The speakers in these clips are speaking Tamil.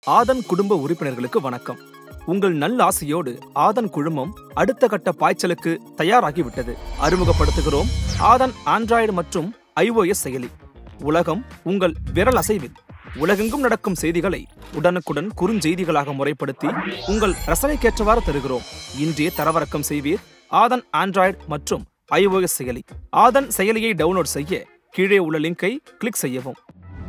ஆதன் குடும்ப உறுப்பினர்களுக்கு வணக்கம் உங்கள் நல்லாசையோடு ஆதன் குழுமம் அடுத்த கட்ட பாய்ச்சலுக்கு தயாராகிவிட்டது அறிமுகப்படுத்துகிறோம் ஆதன் ஆண்ட்ராய்டு மற்றும் iOS செயலி உலகம் உங்கள் விரல் அசைவில் உலகெங்கும் நடக்கும் செய்திகளை உடனுக்குடன் குறுஞ்செய்திகளாக முறைப்படுத்தி உங்கள் ரசனைக்கேற்றவாறு தருகிறோம் இன்றே தரவிறக்கம் செய்வீர் ஆதன் ஆண்ட்ராய்டு மற்றும் iOS செயலி ஆதன் செயலியை டவுன்லோட் செய்ய கீழே உள்ள லிங்கை கிளிக் செய்யவும்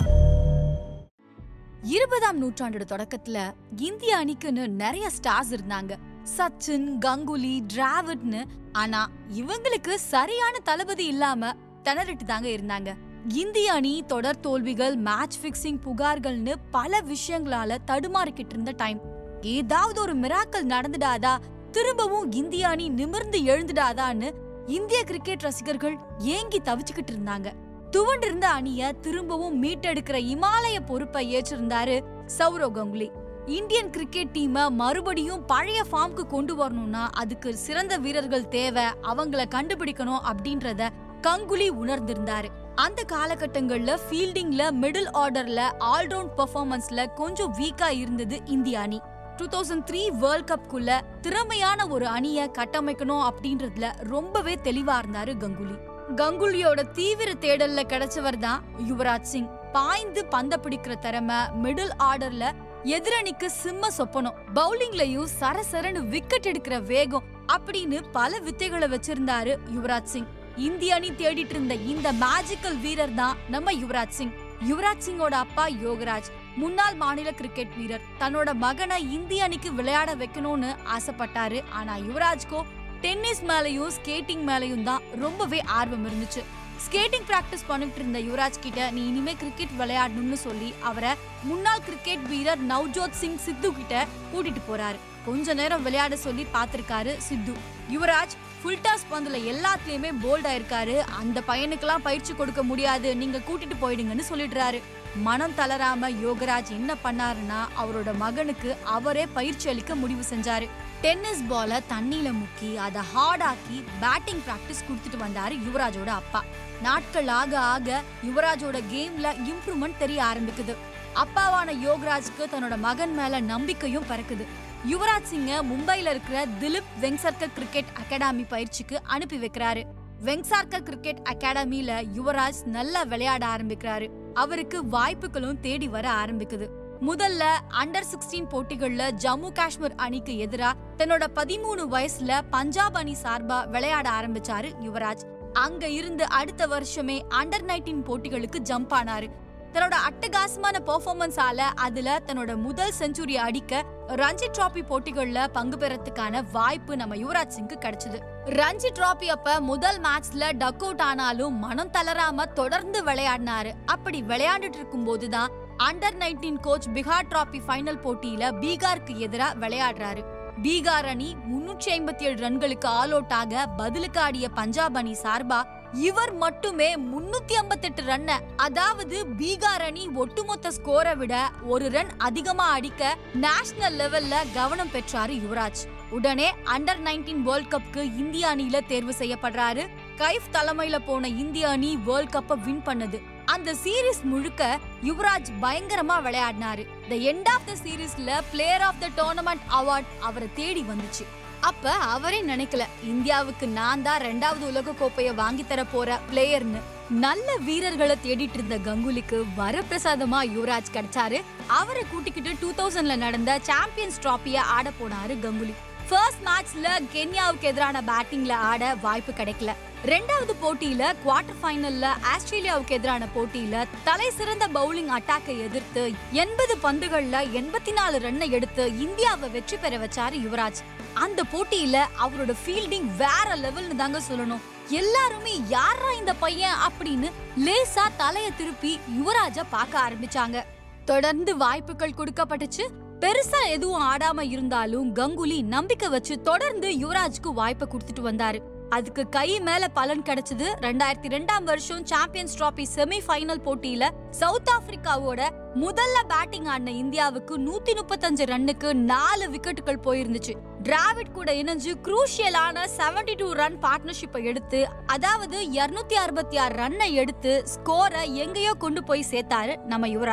இருபதாம் நூற்றாண்டோட தொடக்கத்துல இந்திய அணிக்குன்னு நிறைய ஸ்டார்ஸ் இருந்தாங்க சச்சின் கங்குலி டிராவிட்னு ஆனா இவங்களுக்கு சரியான தளபதி இல்லாம திணறிட்டு தாங்க இருந்தாங்க இந்திய அணி தொடர் தோல்விகள் மேட்ச் பிக்சிங் புகார்கள்னு பல விஷயங்களால தடுமாறிக்கிட்டு இருந்த டைம் ஏதாவது ஒரு மிராக்கல் நடந்துடாதா திரும்பவும் இந்திய அணி நிமிர்ந்து எழுந்துடாதான்னு இந்திய கிரிக்கெட் ரசிகர்கள் ஏங்கி தவிச்சுக்கிட்டு இருந்தாங்க துவண்டிருந்த அணிய திரும்பவும் மீட்டெடுக்கிற இமாலய பொறுப்பை ஏற்றிருந்தாரு சௌரவ் கங்குலி இந்தியன் கிரிக்கெட் டீமை மறுபடியும் பழைய ஃபார்ம்க்கு கொண்டு வரணும்னா அதுக்கு சிறந்த வீரர்கள் தேவை அவங்கள கண்டுபிடிக்கணும் அப்படின்றத கங்குலி உணர்ந்திருந்தாரு அந்த காலகட்டங்கள்ல ஃபீல்டிங்ல மிடில் ஆர்டர்ல ஆல்ரவுண்ட் பெர்ஃபார்மன்ஸ்ல கொஞ்சம் வீக்கா இருந்தது இந்திய அணி டூ தௌசண்ட் த்ரீ வேர்ல்ட் கப்குள்ள திறமையான ஒரு அணிய கட்டமைக்கணும் அப்படின்றதுல ரொம்பவே தெளிவா இருந்தாரு கங்குலி கங்குலியோட தீவிர தேடல்ல கிடைச்சவர் தான் யுவராஜ் சிங் பாய்ந்து பந்த பிடிக்கிற திறமை மிடில் ஆர்டர்ல எதிரணிக்கு சிம்ம சொப்பனம் பவுலிங்லயும் சரசரன்னு விக்கெட் எடுக்கிற வேகம் அப்படின்னு பல வித்தைகளை வச்சிருந்தாரு யுவராஜ் சிங் இந்திய அணி தேடிட்டு இருந்த இந்த மேஜிக்கல் வீரர் தான் நம்ம யுவராஜ் சிங் யுவராஜ் சிங்கோட அப்பா யோகராஜ் முன்னாள் மாநில கிரிக்கெட் வீரர் தன்னோட மகனை இந்திய அணிக்கு விளையாட வைக்கணும்னு ஆசைப்பட்டாரு ஆனா யுவராஜ்கோ டென்னிஸ் மேலயும் ஸ்கேட்டிங் மேலயும் தான் ரொம்பவே ஆர்வம் இருந்துச்சு ஸ்கேட்டிங் பிராக்டிஸ் பண்ணிட்டு இருந்த யுவராஜ் கிட்ட நீ இனிமே கிரிக்கெட் விளையாடணும்னு சொல்லி அவரை முன்னாள் கிரிக்கெட் வீரர் நவ்ஜோத் சிங் சித்து கிட்ட கூட்டிட்டு போறாரு கொஞ்ச நேரம் விளையாட சொல்லி பாத்திருக்காரு சித்து யுவராஜ் ஃபுல் டாஸ் பந்துல எல்லாத்துலயுமே போல்டா இருக்காரு அந்த பையனுக்கெல்லாம் பயிற்சி கொடுக்க முடியாது நீங்க கூட்டிட்டு போயிடுங்கன்னு சொல்லிடுறாரு மனம் தளராம யோகராஜ் என்ன பண்ணாருன்னா அவரோட மகனுக்கு அவரே பயிற்சி அளிக்க முடிவு செஞ்சாரு டென்னிஸ் பால தண்ணியில முக்கி அதை ஹார்ட் ஆக்கி பேட்டிங் பிராக்டிஸ் கொடுத்துட்டு வந்தாரு யுவராஜோட அப்பா நாட்கள் ஆக ஆக யுவராஜோட கேம்ல இம்ப்ரூவ்மெண்ட் தெரிய ஆரம்பிக்குது அப்பாவான யோகராஜ்க்கு தன்னோட மகன் மேல நம்பிக்கையும் பிறக்குது யுவராஜ் சிங்க மும்பைல இருக்கிற திலீப் வெங்சர்கர் கிரிக்கெட் அகாடமி பயிற்சிக்கு அனுப்பி வைக்கிறாரு வெங்சார்கர் கிரிக்கெட் அகாடமில யுவராஜ் நல்லா விளையாட ஆரம்பிக்கிறாரு அவருக்கு வாய்ப்புகளும் தேடி வர ஆரம்பிக்குது முதல்ல அண்டர் சிக்ஸ்டீன் போட்டிகள்ல ஜம்மு காஷ்மீர் அணிக்கு எதிரா தன்னோட பதிமூணு வயசுல பஞ்சாப் அணி சார்பா விளையாட ஆரம்பிச்சாரு யுவராஜ் அங்க இருந்து அடுத்த வருஷமே அண்டர் நைன்டீன் போட்டிகளுக்கு ஜம்ப் ஆனாரு தன்னோட அட்டகாசமான பெர்ஃபார்மன்ஸால அதுல தன்னோட முதல் செஞ்சுரி அடிக்க ரஞ்சி டிராபி போட்டிகள்ல பங்கு பெறத்துக்கான வாய்ப்பு நம்ம யுவராஜ் சிங்க்கு கிடைச்சது ரஞ்சி டிராபி அப்ப முதல் மேட்ச்ல டக் அவுட் ஆனாலும் மனம் தளராம தொடர்ந்து விளையாடினாரு அப்படி விளையாண்டுட்டு இருக்கும் போதுதான் under nineteen Cooch Behar trophy final போட்டியில பீகாருக்கு எதிரா விளையாடுறாரு பீகார் அணி முன்னூற்றி ஐம்பத்தி ஏழு ரன்களுக்கு ஆல் அவுட் ஆக பதிலுக்கு ஆடிய பஞ்சாப் அணி சார்பா இவர் மட்டுமே முன்னூத்தி ஐம்பத்தெட்டு ரன்ன அதாவது பீகார் அணி ஒட்டுமொத்த ஸ்கோரை விட ஒரு ரன் அதிகமா அடிக்க நேஷனல் லெவல்ல கவனம் பெற்றாரு யுவராஜ் உடனே அண்டர் நைன்டீன் வேர்ல்ட் கப்க்கு இந்திய அணியில தேர்வு செய்யப்படுறாரு கைஃப் தலைமையில போன இந்திய அணி வேர்ல்ட் கப்பை வின் பண்ணுது அந்த சீரீஸ் முழுக்க யுவராஜ் பயங்கரமா விளையாடினாரு த எண்ட் ஆஃப் த சீரீஸ்ல player of the tournament award அவரை தேடி வந்துச்சு அப்ப அவரே நினைக்கல இந்தியாவுக்கு நான் தான் ரெண்டாவது உலக கோப்பைய வாங்கி தர போற பிளேயர்னு நல்ல வீரர்களை தேடிட்டு இருந்த கங்குலிக்கு வரப்பிரசாதமா யுவராஜ் கிடைச்சாரு அவரை கூட்டிக்கிட்டு டூ தௌசண்ட்ல நடந்த சாம்பியன்ஸ் டிராபிய ஆட போனாரு கங்குலி ஃபர்ஸ்ட் மேட்ச்ல கென்யாவுக்கு எதிரான பேட்டிங்ல ஆட வாய்ப்பு கிடைக்கல ரெண்டாவது போட்டியில குவார்டர் ஃபைனல்ல ஆஸ்திரேலியாவுக்கு எதிரான போட்டியில தலை சிறந்த பவுலிங் அட்டாக்கை எதிர்த்து எண்பது பந்துகள்ல எண்பத்தி நாலு ரன்னை எடுத்து இந்தியாவை வெற்றி பெற வச்சாரு யுவராஜ் அந்த போட்டியில அவரோட ஃபீல்டிங் வேற லெவல்னு தாங்க சொல்லணும் எல்லாருமே யாரா இந்த பையன் அப்படின்னு லேசா தலைய திருப்பி யுவராஜ பார்க்க ஆரம்பிச்சாங்க தொடர்ந்து வாய்ப்புகள் கொடுக்கப்பட்டுச்சு பெருசா எதுவும் ஆடாம இருந்தாலும் கங்குலி நம்பிக்கை வச்சு தொடர்ந்து யுவராஜ்க்கு வாய்ப்பை கொடுத்துட்டு வந்தாரு அதுக்கு கை மேல பலன் கிடைச்சது ரெண்டாயிரத்தி ரெண்டாம் வருஷம் சாம்பியன்ஸ் டிராபி செமி ஃபைனல் போட்டியில சவுத் ஆப்பிரிக்காவோட முதல்ல பேட்டிங் ஆடின இந்தியாவுக்கு நூத்தி முப்பத்தஞ்சு ரன்னுக்கு நாலு விக்கெட்டுகள் போயிருந்துச்சு டிராவிட் கூட இணைஞ்சு குரூஷியலான 72 டூ ரன் பார்ட்னர்ஷிப்பை எடுத்து அதாவது 266 அறுபத்தி ஆறு ரன்னை எடுத்து ஸ்கோரை எங்கேயோ கொண்டு போய் சேர்த்தாரு நம்ம யுவராஜ்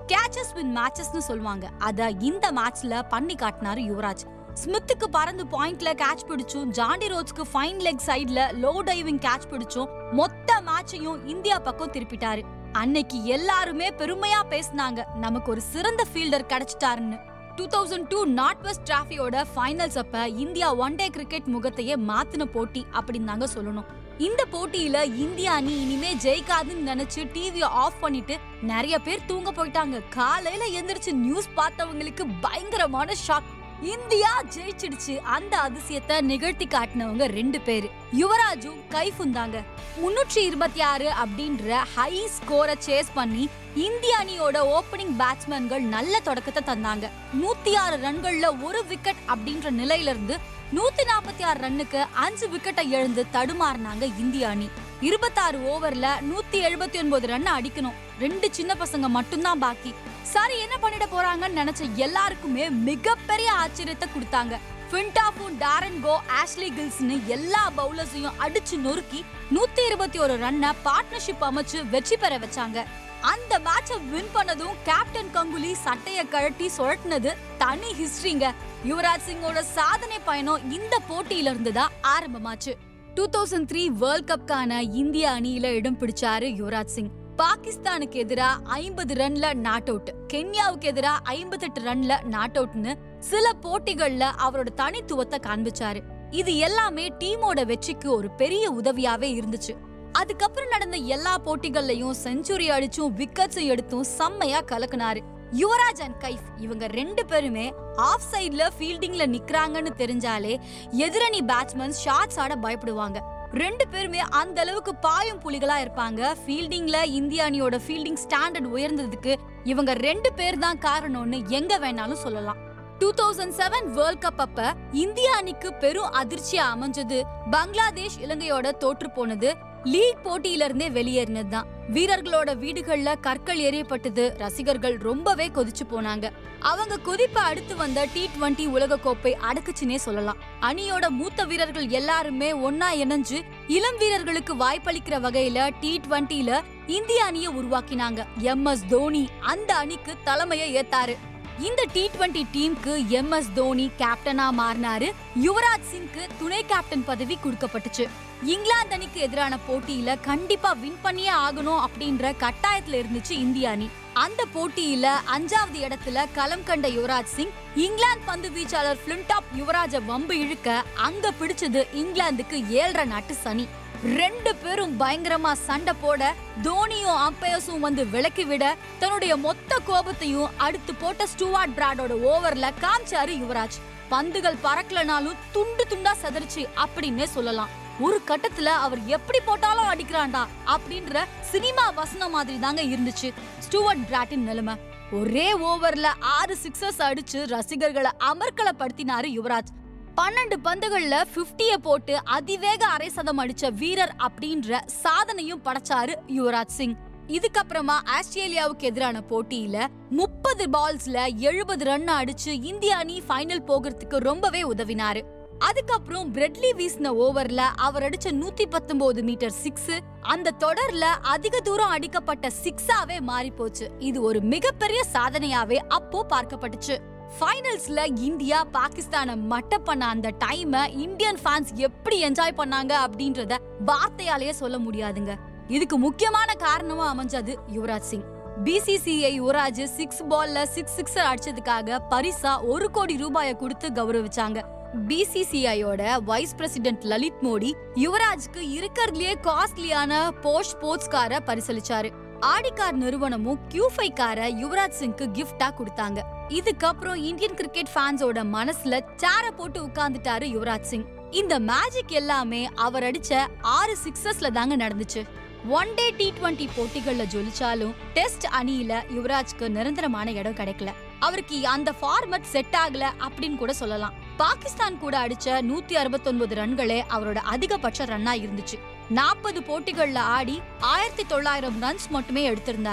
கேச்சஸ் வின் மேட்சஸ்னு சொல்லுவாங்க அத இந்த மேட்ச்ல பண்ணி காட்டினாரு யுவராஜ் ஸ்மித்துக்கு பறந்து பாயிண்ட்ல கேட்ச் பிடிச்சும் ஜாண்டி ரோட்ஸ்க்கு ஃபைன் லெக் சைடுல லோ டைவிங் கேட்ச் பிடிச்சும் மொத்த மேட்சையும் இந்தியா பக்கம் திருப்பிட்டாரு அன்னைக்கு எல்லாருமே பெருமையா பேசினாங்க நமக்கு ஒரு சிறந்த ஃபீல்டர் கிடைச்சிட்டாருன்னு two thousand two NatWest டிராஃபியோட ஃபைனல்ஸ் அப்ப இந்தியா ஒன் டே கிரிக்கெட் முகத்தையே மாத்தின போட்டி அப்படின்னு தாங்க சொல்லணும் இந்த போட்டியில இந்தியா அணி இனிமே ஜெயிக்காதுன்னு நினைச்சு டிவிய ஆஃப் பண்ணிட்டு நிறைய பேர் தூங்க போயிட்டாங்க காலையில எந்திரிச்சு நியூஸ் பார்த்தவங்களுக்கு பயங்கரமான ஷாக் இந்தியா ஜெயிச்சிடுச்சு அந்த அதிசயத்தை நிகழ்த்தி காட்டினவங்க ரெண்டு பேரு யுவராஜும் கைஃபும் தாங்க முன்னூற்றி இருபத்தி ஆறு அப்படின்ற ஹை ஸ்கோரை சேஸ் பண்ணி இந்திய அணியோட ஓப்பனிங் பேட்ஸ்மேன்கள் நல்ல தொடக்கத்தை தந்தாங்க நூத்தி ஆறு ரன்கள்ல ஒரு விக்கெட் அப்படின்ற நிலையில இருந்து நூத்தி நாற்பத்தி ஆறு ரன்னுக்கு அஞ்சு விக்கெட்டை எழுந்து தடுமாறினாங்க இந்திய அணி இருபத்தாறு ஓவர்ல நூத்தி எழுபத்தி ஒன்பது ரன் அடிக்கணும் ரெண்டு சின்ன பசங்க மட்டும்தான் பாக்கி சரி என்ன பண்ணிட போறாங்கன்னு நினைச்ச எல்லாருக்குமே மிகப்பெரிய ஆச்சரியத்தை கொடுத்தாங்க ஃபின்டாஃபும் டாரன் கோ ஆஷ்லி கில்ஸ்னு எல்லா பவுலர்ஸையும் அடிச்சு நொறுக்கி நூத்தி இருபத்தி ஒரு ரன்னை பார்ட்னர்ஷிப் அமைச்சு வெற்றி பெற வச்சாங்க அந்த மேட்சை வின் பண்ணதும் கேப்டன் கங்குலி சட்டைய கழட்டி சுழட்டினது தனி ஹிஸ்டரிங்க யுவராஜ் சிங்கோட சாதனை பயணம் இந்த போட்டியில இருந்து தான் ஆரம்பமாச்சு டூ தௌசண்ட் த்ரீ வேர்ல்ட் கப்கான இந்திய அணியில இடம் பிடிச்சாரு யுவராஜ் சிங் பாகிஸ்தானுக்கு எதிரா ஐம்பது ரன்ல நாட் அவுட் கென்யாவுக்கு எதிரா ஐம்பத்தெட்டு ரன்ல நாட் அவுட்னு சில போட்டிகள்ல அவரோட தனித்துவத்தை காண்பிச்சாரு இது எல்லாமே டீமோட வெற்றிக்கு ஒரு பெரிய உதவியாவே இருந்துச்சு அதுக்கப்புறம் நடந்த எல்லா போட்டிகள்லயும் செஞ்சுரி அடிச்சும் விக்கெட்ஸும் எடுத்தும் செம்மையா கலக்குனாரு யுவராஜ் அண்ட் கைஃப் இவங்க ரெண்டு பேருமே ஆஃப் சைடுல ஃபீல்டிங்ல நிக்கறாங்கன்னு தெரிஞ்சாலே எதிரணி பேட்ஸ்மேன் ஷாட்ஸ் ஆட பயப்படுவாங்க ரெண்டு பேருமே அந்த அளவுக்கு பாயும் புலிகளா இருப்பாங்க ஃபீல்டிங்ல இந்திய அணியோட ஃபீல்டிங் ஸ்டாண்டர்ட் உயர்ந்ததுக்கு இவங்க ரெண்டு பேர் தான் காரணம்னு எங்க வேணாலும் சொல்லலாம் two thousand seven world cup அப்ப இந்திய அணிக்கு பெரும் அதிர்ச்சியா அமைஞ்சது பங்களாதேஷ் இலங்கையோட தோற்று போனது லீக் போட்டியில இருந்தே வெளியேறினது தான் வீரர்களோட வீடுகள்ல கற்கள் எறியப்பட்டது ரசிகர்கள் ரொம்பவே கொதிச்சு போனாங்க அவங்க கொதிப்ப அடுத்து வந்த டி டுவெண்டி உலக கோப்பை அடக்குச்சுனே சொல்லலாம் அணியோட மூத்த வீரர்கள் எல்லாருமே ஒன்னா இணைஞ்சு இளம் வீரர்களுக்கு வாய்ப்பளிக்கிற வகையில டி டுவெண்ட்டில இந்திய அணியை உருவாக்கினாங்க எம் எஸ் தோனி அந்த அணிக்கு தலைமையை ஏத்தாரு இந்த டி டுவெண்டி டீமுக்கு எம் எஸ் தோனி கேப்டனா மாறினாரு யுவராஜ் சிங்க்கு துணை கேப்டன் பதவி கொடுக்கப்பட்டுச்சு இங்கிலாந்து அணிக்கு எதிரான போட்டியில கண்டிப்பா வின் பண்ணியே ஆகணும் அப்படின்ற கட்டாயத்துல இருந்துச்சு இந்திய அணி அந்த போட்டியில அஞ்சாவது இடத்துல களம் கண்ட யுவராஜ் சிங் இங்கிலாந்து பந்து வீச்சாளர் பிளின்டாப் யுவராஜ வம்பு இழுக்க அங்க பிடிச்சது இங்கிலாந்துக்கு ஏழரை நாட்டு சனி ரெண்டு பேரும் பயங்கரமா சண்டை போட தோனியும் அம்பையர்ஸும் வந்து விலக்கி விட தன்னுடைய மொத்த கோபத்தையும் அடுத்து போட்ட ஸ்டூவார்ட் பிராடோட ஓவர்ல காமிச்சாரு யுவராஜ் பந்துகள் பறக்கலனாலும் துண்டு துண்டா சதறிச்சு அப்படின்னே சொல்லலாம் ஒரு கட்டத்துல அவர் எப்படி போட்டாலும் அடிக்கிறான்டா அப்படின்ற சினிமா வசனம் மாதிரி தாங்க இருந்துச்சு ஸ்டூவர்ட் பிராட்டின் நிலைமை ஒரே ஓவர்ல ஆறு சிக்ஸர்ஸ் அடிச்சு ரசிகர்களை அமர்க்கலப்படுத்தினாரு யுவராஜ் பன்னெண்டு பந்துகள்ல 50 போட்டு அதிவேக அரை சதம் அடிச்ச வீரர் அப்படின்ற சாதனையும் படைச்சாரு யுவராஜ் சிங் இதுக்கப்புறமா ஆஸ்திரேலியாவுக்கு எதிரான போட்டியில முப்பது பால்ஸ்ல எழுபது ரன் அடிச்சு இந்திய அணி ஃபைனல் போகிறதுக்கு ரொம்பவே உதவினாரு அதுக்கப்புறம் பிரெட்லி வீசின ஓவர்ல அவர் அடிச்ச நூத்தி பத்தொன்பது மீட்டர் சிக்ஸ் அந்த தொடர்ல அதிக தூரம் அடிக்கப்பட்ட சிக்ஸாவே மாறி போச்சு இது ஒரு மிகப்பெரிய சாதனையாவே அப்போ பார்க்கப்பட்டுச்சு ஃபைனல்ஸ்ல இந்தியா பாகிஸ்தானை மட்ட பண்ண அந்த டைம இந்தியன் ஃபேன்ஸ் எப்படி என்ஜாய் பண்ணாங்க அப்படின்றத வார்த்தையாலேயே சொல்ல முடியாதுங்க இதுக்கு முக்கியமான காரணமா அமைஞ்சது யுவராஜ் சிங் பிசிசிஐ யுவராஜ் சிக்ஸ் பால்ல சிக்ஸ் சிக்ஸர் அடிச்சதுக்காக பரிசா ஒரு கோடி ரூபாயை கொடுத்து கௌரவிச்சாங்க பிசிசிஐயோட வைஸ் பிரசிடென்ட் லலித் மோடி யுவராஜ்க்கு இருக்கிறதுலயே காஸ்ட்லியான போஷ் ஸ்போர்ட்ஸ் காரை பரிசளிச்சாரு ஆடி கார் நிறுவனமும் கியூஃபை காரை யுவராஜ் சிங்க்கு கிஃப்டா கொடுத்தாங்க இதுக்கப்புறம் இந்தியன் கிரிக்கெட் ஃபேன்ஸோட மனசுல சேர போட்டு உட்கார்ந்துட்டாரு யுவராஜ் சிங் இந்த மேஜிக் எல்லாமே அவர் அடிச்ச ஆறு சிக்ஸஸ்ல தாங்க நடந்துச்சு ஒன் டே டி டுவெண்டி போட்டிகள்ல ஜொலிச்சாலும் டெஸ்ட் அணியில யுவராஜ்க்கு நிரந்தரமான இடம் கிடைக்கல அவருக்கு அந்த ஃபார்மட் செட் ஆகல அப்படின்னு கூட சொல்லலாம் பாகிஸ்தான் கூட அடிச்ச நூத்தி அறுபத்தொன்பது ரன்களே அவரோட அதிகபட்ச ரன்னா இருந்துச்சு நாற்பது போட்டிகள்ல ஆடி ஆயிரத்தி தொள்ளாயிரம் ரன்ஸ் மட்டுமே எடுத்திருந்தாரு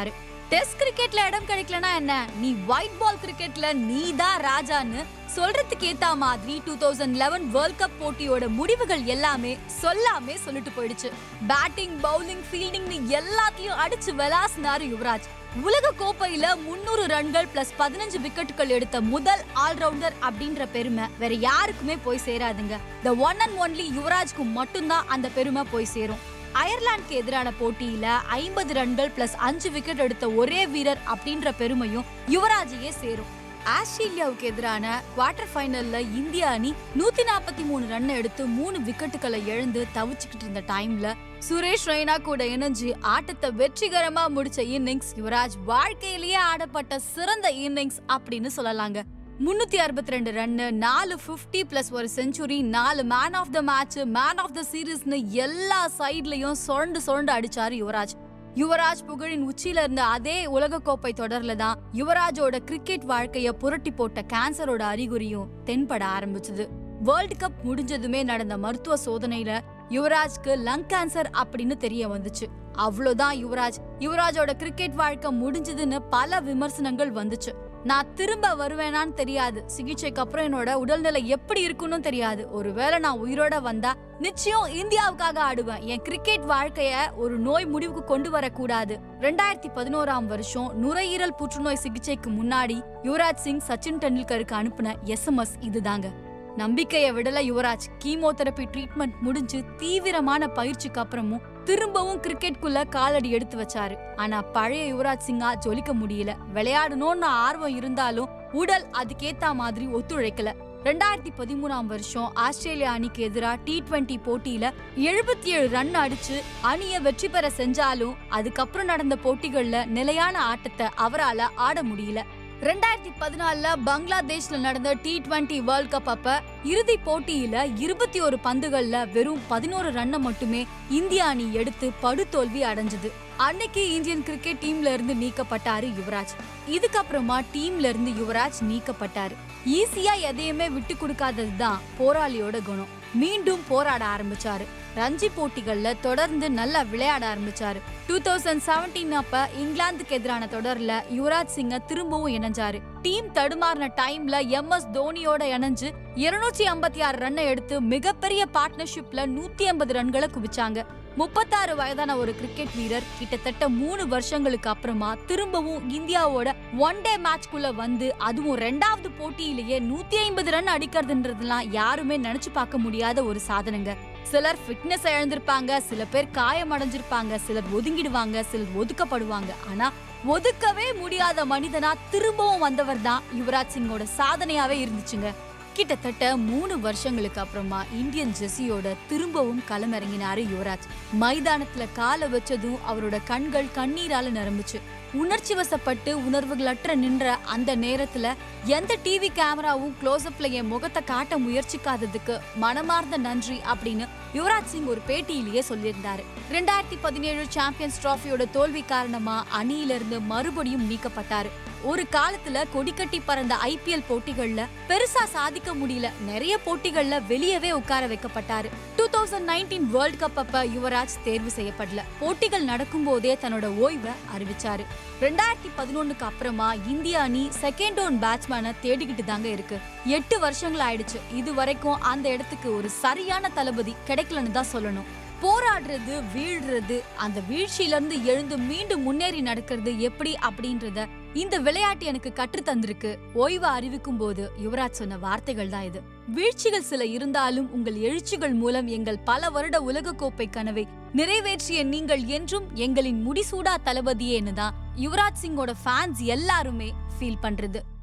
டெஸ்ட் கிரிக்கெட்ல இடம் கிடைக்கலனா என்ன நீ ஒயிட் பால் கிரிக்கெட்ல நீ தான் ராஜான்னு சொல்றதுக்கு ஏத்த மாதிரி two thousand eleven world cup போட்டியோட முடிவுகள் எல்லாமே சொல்லாமே சொல்லிட்டு போயிடுச்சு பேட்டிங் பவுலிங் ஃபீல்டிங்னு எல்லாத்தையும் அடிச்சு விளாசினாரு யுவராஜ் உலக கோப்பையில முன்னூறு ரன்கள் பிளஸ் பதினஞ்சு விக்கெட்டுகள் எடுத்த முதல் ஆல்ரவுண்டர் அப்படின்ற பெருமை வேற யாருக்குமே போய் சேராதுங்க த ஒன் அண்ட் ஒன்லி யுவராஜ்க்கு மட்டும்தான் அந்த பெருமை போய் சேரும் அயர்லாந்துக்கு எதிரான போட்டியில ஐம்பது ரன்கள் பிளஸ் அஞ்சு விக்கெட் எடுத்த ஒரே வீரர் அப்படின்ற பெருமையும் யுவராஜையே சேரும் ஆஸ்திரேலியாவுக்கு எதிரான குவார்டர் ஃபைனல்ல இந்திய அணி நூத்தி நாற்பத்தி மூணு ரன் எடுத்து மூணு விக்கெட்டுகளை இழந்து தவிச்சுக்கிட்டு இருந்த டைம்ல சுரேஷ் ரெய்னா கூட இணைஞ்சு ஆட்டத்தை வெற்றிகரமா முடிச்ச இன்னிங்ஸ் யுவராஜ் வாழ்க்கையிலேயே ஆடப்பட்ட சிறந்த இன்னிங்ஸ் அப்படின்னு சொல்லலாங்க முன்னூத்தி அறுபத்தி ரெண்டு ரன்னு நாலு பிப்டி பிளஸ் ஒரு செஞ்சுரி நாலு man of the match man of the சீரீஸ்னு எல்லா சைட்லயும் சுரண்டு சுரண்டு அடிச்சாரு யுவராஜ் யுவராஜ் புகழின் உச்சியில இருந்த அதே உலகக்கோப்பை தொடர்ல தான் யுவராஜோட கிரிக்கெட் வாழ்க்கைய புரட்டி போட்ட கேன்சரோட அறிகுறியும் தென்பட ஆரம்பிச்சது வேர்ல்ட் கப் முடிஞ்சதுமே நடந்த மருத்துவ சோதனையில யுவராஜ்க்கு லங் கேன்சர் அப்படின்னு தெரிய வந்துச்சு அவ்வளவுதான் யுவராஜ் யுவராஜோட கிரிக்கெட் வாழ்க்கை முடிஞ்சதுன்னு பல விமர்சனங்கள் வந்துச்சு நான் திரும்ப வருவேனான்னு தெரியாது சிகிச்சைக்கு அப்புறம் என்னோட உடல்நிலை எப்படி இருக்குன்னு தெரியாது ஒருவேளை நான் உயிரோட வந்தா நிச்சயம் இந்தியாவுக்காக ஆடுவேன் என் கிரிக்கெட் வாழ்க்கைய ஒரு நோய் முடிவுக்கு கொண்டு வரக்கூடாது ரெண்டாயிரத்தி பதினோராம் வருஷம் நுரையீரல் புற்றுநோய் சிகிச்சைக்கு முன்னாடி யுவராஜ் சிங் சச்சின் டெண்டுல்கருக்கு அனுப்பின எஸ்எம்எஸ் இதுதாங்க நம்பிக்கைய விடல யுவராஜ் கீமோதெரபி ட்ரீட்மெண்ட் முடிஞ்சு தீவிரமான பயிற்சிக்கு அப்புறமும் திரும்பவும் கிரிக்கெட்குள்ள காலடி எடுத்து வச்சாரு ஆனா பழைய யுவராஜ் சிங்கா ஜொலிக்க முடியல விளையாடணும்னு ஆர்வம் இருந்தாலும் உடல் அதுக்கேத்த மாதிரி ஒத்துழைக்கல ரெண்டாயிரத்தி பதிமூணாம் வருஷம் ஆஸ்திரேலியா அணிக்கு எதிராக டி டுவெண்டி போட்டியில எழுபத்தி ஏழு ரன் அடிச்சு அணிய வெற்றி பெற செஞ்சாலும் அதுக்கப்புறம் நடந்த போட்டிகள்ல நிலையான ஆட்டத்தை அவரால ஆட முடியல ரெண்டாயிரத்தி பதினாலுல பங்களாதேஷ்ல நடந்த டி டுவெண்டி வேர்ல்ட் கப் அப்ப இறுதி போட்டியில இருபத்தி ஒரு பந்துகள்ல வெறும் பதினோரு ரன்னை மட்டுமே இந்திய அணி எடுத்து படுதோல்வி அடைஞ்சது அன்னைக்கு இந்தியன் கிரிக்கெட் டீம்ல இருந்து நீக்கப்பட்டாரு யுவராஜ் இதுக்கப்புறமா டீம்ல இருந்து யுவராஜ் நீக்கப்பட்டாரு ஈஸியா எதையுமே விட்டு கொடுக்காததுதான் போராளியோட குணம் மீண்டும் போராட ஆரம்பிச்சாரு ரஞ்சி போட்டிகள்ல தொடர்ந்து நல்லா விளையாட ஆரம்பிச்சாரு டூ தௌசண்ட் செவன்டீன் அப்ப இங்கிலாந்துக்கு எதிரான தொடர்ல யுவராஜ் சிங்க திரும்பவும் இணைஞ்சாரு டீம் தடுமாறின டைம்ல எம் எஸ் தோனியோட இணைஞ்சு இருநூற்றி ஐம்பத்தி ஆறு ரன்னை எடுத்து மிகப்பெரிய பார்ட்னர்ஷிப்ல நூத்தி ஐம்பது ரன்களை குவிச்சாங்க முப்பத்தாறு வயதான ஒரு கிரிக்கெட் வீரர் கிட்டத்தட்ட மூணு வருஷங்களுக்கு அப்புறமா திரும்பவும் இந்தியாவோட ஒன் டே மேட்ச்குள்ள வந்து அதுவும் ரெண்டாவது போட்டியிலேயே நூத்தி ஐம்பது ரன் அடிக்கிறதுன்றதுலாம் யாருமே நினைச்சு பார்க்க முடியாத ஒரு சாதனைங்க சிலர் ஃபிட்னஸ் இழந்திருப்பாங்க சில பேர் காயம் அடைஞ்சிருப்பாங்க சிலர் ஒதுங்கிடுவாங்க சிலர் ஒதுக்கப்படுவாங்க ஆனா ஒதுக்கவே முடியாத மனிதனா திரும்பவும் வந்தவர் தான் யுவராஜ் சிங்கோட சாதனையாவே இருந்துச்சுங்க கிட்டத்தட்ட மூணு வருஷங்களுக்கு அப்புறமா இந்தியன் ஜெர்சியோட திரும்பவும் களமிறங்கினாரு யுவராஜ் மைதானத்துல காலை வச்சதும் அவரோட கண்கள் கண்ணீரால நிரம்புச்சு உணர்ச்சி வசப்பட்டு உணர்வுகளற்ற நின்ற அந்த நேரத்துல எந்த டிவி கேமராவும் க்ளோஸ்அப்ல என் முகத்தை காட்ட முயற்சிக்காததுக்கு மனமார்ந்த நன்றி அப்படின்னு யுவராஜ் சிங் ஒரு பேட்டியிலேயே சொல்லியிருந்தாரு ரெண்டாயிரத்தி பதினேழு சாம்பியன்ஸ் டிராஃபியோட தோல்வி காரணமா அணியிலிருந்து மறுபடியும் நீக்கப்பட்டாரு ஒரு காலத்துல கொடிக்கட்டி பறந்த ஐபிஎல் போட்டிகள்ல பெருசா சாதிக்க முடியல நிறைய போட்டிகள்ல வெளியவே உட்கார வைக்கப்பட்டாரு two thousand nineteen world cup அப்ப யுவராஜ் தேர்வு செய்யப்படல போட்டிகள் நடக்கும் போதே தன்னோட ஓய்வை அறிவிச்சாரு ரெண்டாயிரத்தி பதினொன்னுக்கு அப்புறமா இந்திய அணி செகண்ட் டவுன் பேட்ஸ்மேனை தேடிக்கிட்டு தாங்க இருக்கு எட்டு வருஷங்கள் ஆயிடுச்சு இது வரைக்கும் அந்த இடத்துக்கு ஒரு சரியான தளபதி கிடைக்கலன்னு தான் சொல்லணும் போராடுறது வீழ்றது அந்த வீழ்ச்சியில இருந்து எழுந்து மீண்டும் முன்னேறி நடக்கிறது எப்படி அப்படின்றத இந்த விளையாட்டு எனக்கு கற்று தந்திருக்கு ஓய்வு அறிவிக்கும் போது யுவராஜ் சொன்ன வார்த்தைகள் தான் இது வீழ்ச்சிகள் சில இருந்தாலும் உங்கள் எழுச்சிகள் மூலம் எங்கள் பல வருட உலகக்கோப்பை கனவை நிறைவேற்றிய நீங்கள் என்றும் எங்களின் முடிசூடா தளபதியேன்னு தான் யுவராஜ் சிங்கோட ஃபேன்ஸ் எல்லாருமே ஃபீல் பண்றது